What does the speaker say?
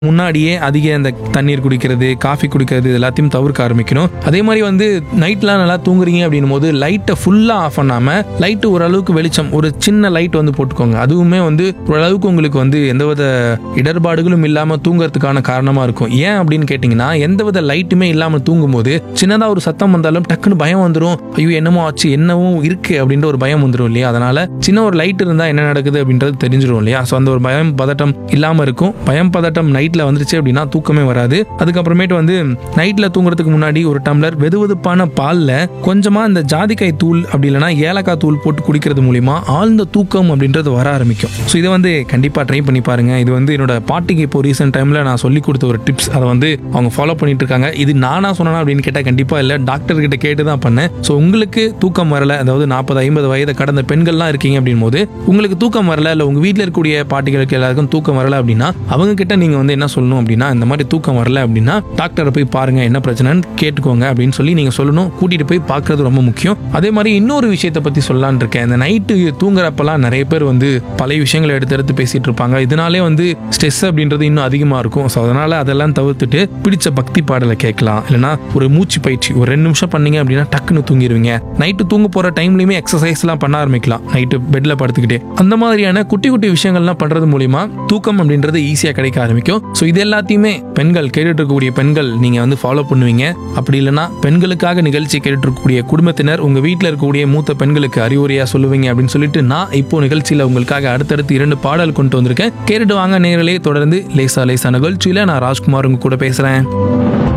முன்னாடியே அதிக இந்த தண்ணீர் குடிக்கிறது காஃபி குடிக்கிறது இது எல்லாத்தையும் தவிர்க்க ஆரம்பிக்கணும் அதே மாதிரி வந்து நைட்லாம் நல்லா தூங்குறீங்க அப்படின்னும் போது லைட்டை ஃபுல்லாக ஆஃப் பண்ணாமல் லைட்டு ஓரளவுக்கு வெளிச்சம் ஒரு சின்ன லைட் வந்து போட்டுக்கோங்க அதுவுமே வந்து ஓரளவுக்கு உங்களுக்கு வந்து எந்தவித இடர்பாடுகளும் இல்லாமல் தூங்குறதுக்கான காரணமாக இருக்கும் ஏன் அப்படின்னு கேட்டிங்கன்னா எந்தவித லைட்டுமே இல்லாமல் தூங்கும்போது சின்னதாக ஒரு சத்தம் வந்தாலும் டக்குன்னு பயம் வந்துடும் ஐயோ என்னமோ ஆச்சு என்னவோ இருக்கு அப்படின்ற ஒரு பயம் வந்துடும் இல்லையா அதனால சின்ன ஒரு லைட் இருந்தால் என்ன நடக்குது அப்படின்றது தெரிஞ்சிடும் இல்லையா ஸோ அந்த ஒரு பயம் பதட்டம் இல்லாமல் இருக்கும் பயம் பதட்டம் நைட்டில் வந்துருச்சு அப்படின்னா தூக்கமே வராது அதுக்கப்புறமேட்டு வந்து நைட்டில் தூங்குறதுக்கு முன்னாடி ஒரு டம்ளர் வெதுவெதுப்பான பாலில் கொஞ்சமாக இந்த ஜாதிக்காய் தூள் அப்படி இல்லைன்னா ஏலக்காய் தூள் போட்டு குடிக்கிறது மூலிமா ஆழ்ந்த தூக்கம் அப்படின்றது வர ஆரம்பிக்கும் ஸோ இதை வந்து கண்டிப்பாக ட்ரை பண்ணி பாருங்க இது வந்து என்னோட பாட்டிக்கு இப்போ ரீசெண்ட் டைமில் நான் சொல்லி கொடுத்த ஒரு டிப்ஸ் அதை வந்து அவங்க ஃபாலோ பண்ணிட்டு இருக்காங்க இது நானா சொன்னா அப்படின்னு கேட்டால் கண்டிப்பாக இல்லை டாக்டர் கிட்ட கேட்டு தான் பண்ணேன் ஸோ உங்களுக்கு தூக்கம் வரல அதாவது நாற்பது ஐம்பது வயதை கடந்த பெண்கள்லாம் இருக்கீங்க அப்படின் போது உங்களுக்கு தூக்கம் வரல இல்லை உங்கள் வீட்டில் இருக்கக்கூடிய பாட்டிகளுக்கு எல்லாருக்கும் தூக்கம் வரல அப்படின்னா அவங்க கிட்ட நீங்கள் வந்து என்ன சொல்லணும் அப்படின்னா இந்த மாதிரி தூக்கம் வரல அப்படின்னா டாக்டரை போய் பாருங்க என்ன பிரச்சனைன்னு கேட்டுக்கோங்க அப்படின்னு சொல்லி நீங்கள் சொல்லணும் கூட்டிட்டு போய் பார்க்கறது ரொம்ப முக்கியம் அதே மாதிரி இன்னொரு விஷயத்தை பற்றி சொல்லலான்னு இருக்கேன் இந்த நைட்டு தூங்குறப்பெல்லாம் நிறைய பேர் வந்து பழைய விஷயங்களை எடுத்து எடுத்து பேசிட்டு இருப்பாங்க இதனாலே வந்து ஸ்ட்ரெஸ் அப்படின்றது இன்னும் அதிகமாக இருக்கும் ஸோ அதனால அதெல்லாம் தவிர்த்துட்டு பிடிச்ச பக்தி பாடலை கேட்கலாம் இல்லைன்னா ஒரு மூச்சு பயிற்சி ஒரு ரெண்டு நிமிஷம் பண்ணீங்க அப்படின்னா டக்குன்னு தூங்கிடுவீங்க நைட்டு தூங்க போகிற டைம்லையுமே எக்ஸசைஸ்லாம் பண்ண ஆரம்பிக்கலாம் நைட்டு பெட்டில் படுத்துக்கிட்டே அந்த மாதிரியான குட்டி குட்டி விஷயங்கள்லாம் பண்ணுறது மூலிமா தூக்கம் அப்படின்றது ஈஸியாக கிடைக்க ஆரம்பிக்கும் ஸோ இது எல்லாத்தையுமே பெண்கள் கேட்டுட்டு இருக்கக்கூடிய பெண்கள் நீங்கள் வந்து ஃபாலோ பண்ணுவீங்க அப்படி இல்லைன்னா பெண்களுக்காக நிகழ்ச்சி கேட்டுட்டு இருக்கக்கூடிய குடும்பத்தினர் உங்கள் வீட்டில் இருக்கக்கூடிய மூத்த பெண்களுக்கு அறிவுரையாக சொல்லுவீங்க அப்படின்னு சொல்லிட்டு நான் இப்போ நிகழ்ச்சியில் உங்களுக்காக அடுத்தடுத்து இரண்டு பாடல் கொண்டு வந்திருக்கேன் கேட்டுட்டு வாங்க நேரலே தொடர்ந்து லேசா லேசா நிகழ்ச்சியில் நான் ராஜ்குமார் உங்க கூட பேசுகிறேன்